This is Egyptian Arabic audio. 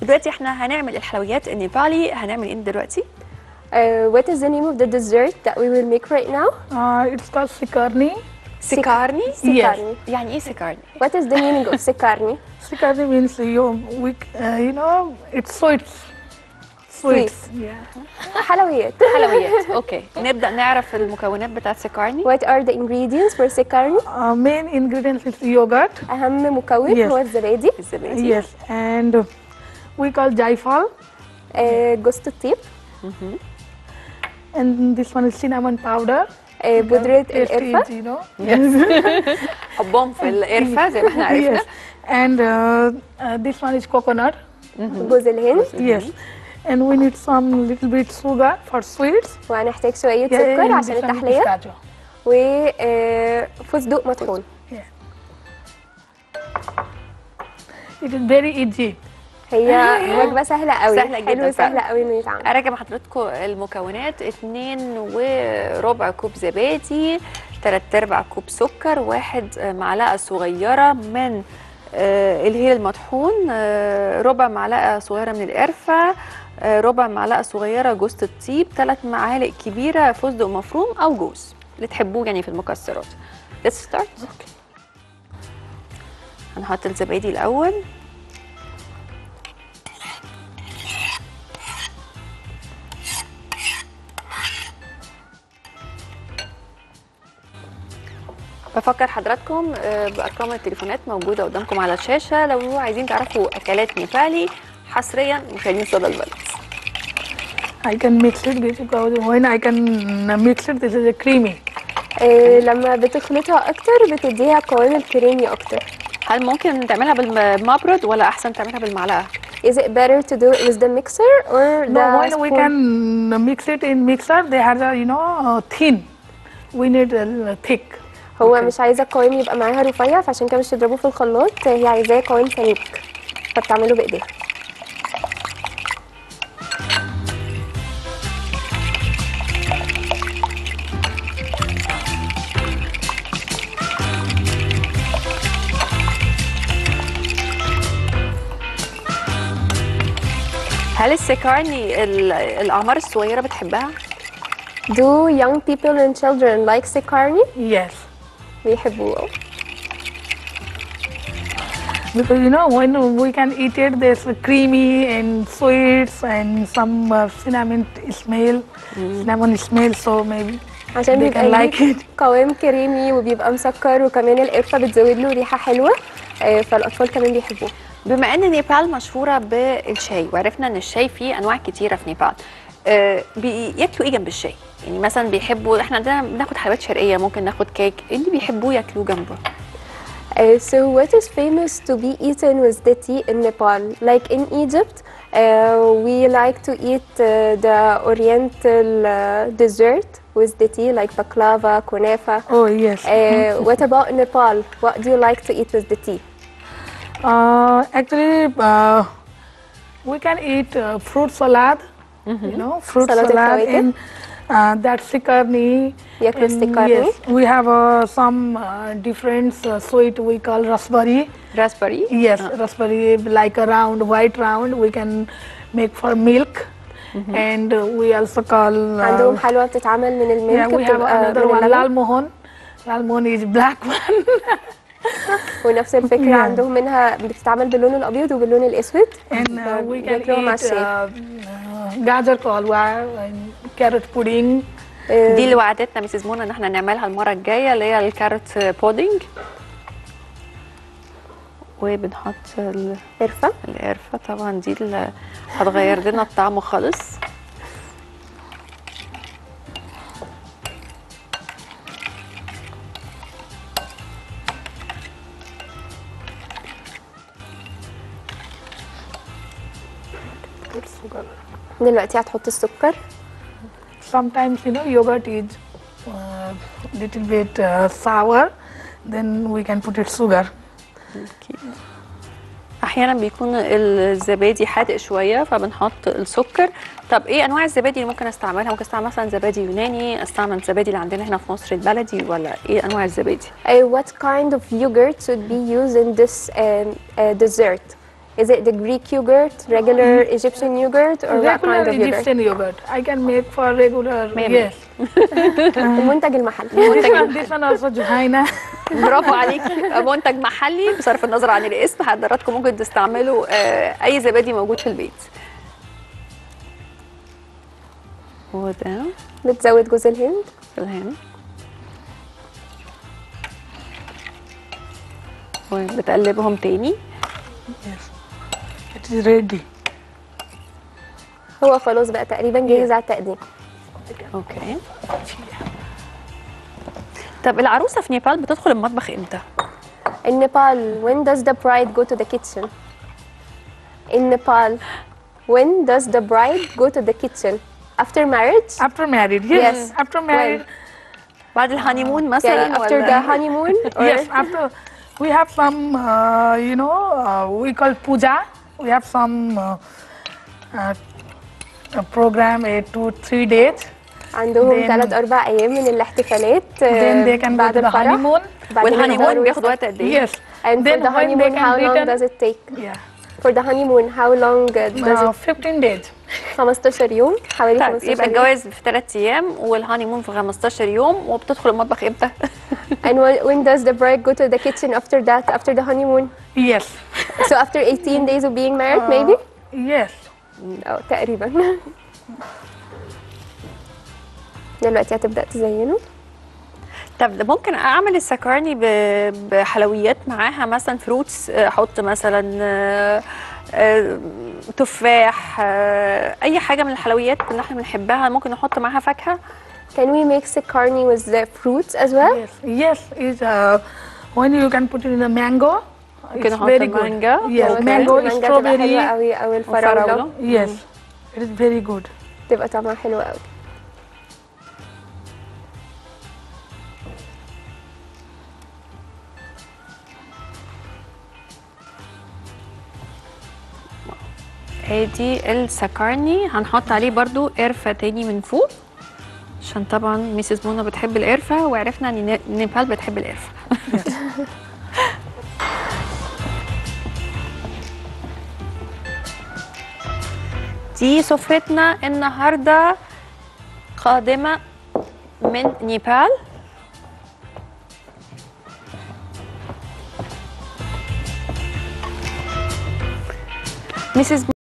دلوقتي احنا هنعمل الحلويات النيبالي هنعمل ايه دلوقتي Uh, what is the name of the dessert that we will make right now? Uh, it's called sikarni. سيكارني Sikarni. يعني ايه سيكارني What is the meaning of sikarni? Sikarni means you, we, uh, you know, it's sweets. Sweets. Yeah. حلويات. حلويات اوكي نبدا نعرف المكونات بتاعت سيكارني What are the ingredients for sikarni? Uh, main ingredients is yogurt. أهم مكون Yes. هو الزبادي، الزبادي Yes, and we call jaifal, آه، جوز الطيب، and this one is cinnamon powder. آه، بودرة Taste القرفة، is, you know. حبهم في القرفه زي ما احنا عرفنا yes, and uh, uh, this one is coconut. جوز الهند، Yes, and we need some little bit sugar for sweets. وهنحتاج شوية Yeah, سكر and عشان this one is التحلية، pistachio. وفستق مطحون. It is very easy. هي وجبة سهلة قوي، سهلة جداً حلوة سهلة فعلاً. قوي إنه يتعمل. اراجع مع حضراتكم المكونات اتنين وربع كوب زبادي تلات ارباع كوب سكر واحد آه، معلقه صغيره من آه، الهيل المطحون آه، ربع معلقه صغيره من القرفه آه، ربع معلقه صغيره جوز الطيب ثلاث معالق كبيره فستق مفروم او جوز اللي تحبوه يعني في المكسرات let's start هنحط الزبادي الاول بفكر حضراتكم آه، بارقام التليفونات موجوده قدامكم على الشاشه لو عايزين تعرفوا اكلات نيبالي حصريا مشاهدين صدى البلد I can mix it because when I can mix it, this is a creamy. آه، لما بتخلطها أكتر بتديها القوام الكريمي أكتر. هل ممكن تعملها بالمبرد ولا احسن تعملها بالمعلقه Is it better to do it with the mixer or No, the when we spoon? can mix it in mixer, they have a, you know, uh, thin. We need a thick. هو مش عايزة القوام يبقى معاها رفيع فعشان كده مش تضربوه في الخلاط هي عايزاه قوام سميك فبتعمله بإيديها. هل السكارني ال- الاعمار الصغيره بتحبها Do young people and children like sikarni? Yes. بيحبوه Because you know, when we can eat it, there's a creamy and sweets and some uh, cinnamon smell, cinnamon smell, so maybe عشان they بيبقى can ليه like it. قوام كريمي وبيبقى مسكر وكمان القرفة بتزود له ريحة حلوة آه، فالأطفال كمان بيحبوه بما ان نيبال مشهوره بالشاي وعرفنا ان الشاي فيه انواع كتيره في نيبال آه، بياكلوا ايه جنب الشاي يعني مثلا بيحبوا احنا عندنا بناخد حلويات شرقيه ممكن ناخد كيك إيه اللي بيحبوه ياكلوه جنبه Uh, so what is famous to be eaten with the tea in Nepal? Like in Egypt, uh, we like to eat uh, the oriental uh, dessert with the tea, like baklava, kunefa. Oh yes. Uh, what about Nepal? What do you like to eat with the tea? Uh, actually, uh, we can eat uh, fruit salad. You know, fruit Salad salad الفواكه. and uh, that sikarni. ياكلوا And السكرني. Yes, we have uh, some uh, different uh, sweet we call raspberry. راسبري Yes, raspberry like a round, white round. We can make for milk, and uh, we also call. عندهم Uh, حلوى بتتعمل من yeah, الملك we have بتبقى another من one, اللبن lal mohon. Lal mohon is black one. ونفس الفكرة Yeah. عندهم منها بتتعمل باللون الأبيض وباللون الأسود and uh, we can بياكلوها مع eat الشاي. uh, uh, gajar kalwa and carrot pudding. آه، دي اللي وعدتنا مسز منى ان احنا نعملها المره الجايه اللي هي الكاروت بودنج وبنحط ال- قرفة القرفه طبعا دي اللي هتغير لنا الطعم خالص دلوقتي هتحط السكر Sometimes you know yogurt is uh, little bit uh, sour. Then we can put it sugar. احيانا بيكون الزبادي حادق شويه فبنحط السكر طب ايه انواع الزبادي اللي ممكن استعملها ممكن استعمل مثلا زبادي يوناني استعمل زبادي اللي عندنا هنا في مصر البلدي ولا ايه انواع الزبادي Uh, what kind of yogurt should be used in this um, uh, dessert? Is it the Greek yogurt, regular Egyptian yogurt, or what regular kind of yogurt? Egyptian yogurt. I can make for regular. Maybe. Yes. المنتج المحلي this one, this one also Juhaina. برافو عليكي منتج محلي بصرف النظر عن الاسم حضراتكم ممكن تستعملوا آه، اي زبادي موجود في البيت وده بتزود جوز الهند في الهند وبتقلبهم تاني Yes. It is ready. هو خلاص بقى تقريبا جاهز على التقديم اوكي طب العروسه في نيبال بتدخل المطبخ امتى؟ In Nepal, when does the bride go to the kitchen? In Nepal, when does the bride go to the kitchen? After marriage? After married, yes. Yes. After married, بعد الهانيمون مثلا يعني after ولا the honeymoon? Or yes. After we have some, uh, you know, uh, we call puja. We have some uh, uh, a program, a two, three days. عندهم Then- ثلاث أربع أيام من الاحتفالات Then they can go بعد to the الفرح honeymoon. بعدين والهانيمون يقدروا بياخد وقت قد ايه؟ Yes. And for then the when they honeymoon, how can long return, does it take? Yeah. For the honeymoon, how long uh, does Uh, it? 15 days. 15 يوم حوالي طيب 15 يبقى يوم. الجواز في ثلاث ايام والهانيمون في 15 يوم وبتدخل المطبخ امتى؟ And when, when does the bride go to the kitchen after that, after the honeymoon? Yes. So after 18 days of being married, maybe? Yes. أو تقريبا دلوقتي هتبدأ تزينه طب ده ممكن اعمل السكرني ب- بحلويات معاها مثلا فروتس احط مثلا آه، آه، تفاح آه، اي حاجه من الحلويات اللي احنا بنحبها ممكن نحط معاها فاكهه Can we make sikarni with the fruits as well? Yes. Yes. Is uh, when you can put it in the mango. ممكن It's احط very good. مانجا Yes. Okay. Mango, المانجا تبقى حلوة strawberry. قوي أو وفراولة. الفراولة Yes. It is very good. تبقى طعمها حلو قوي ادي السكرني هنحط عليه برضو قرفه تاني من فوق عشان طبعا ميسيس منى بتحب القرفه وعرفنا ان ن- نيبال بتحب القرفه دي سفرتنا النهارده قادمه من نيبال ميسيس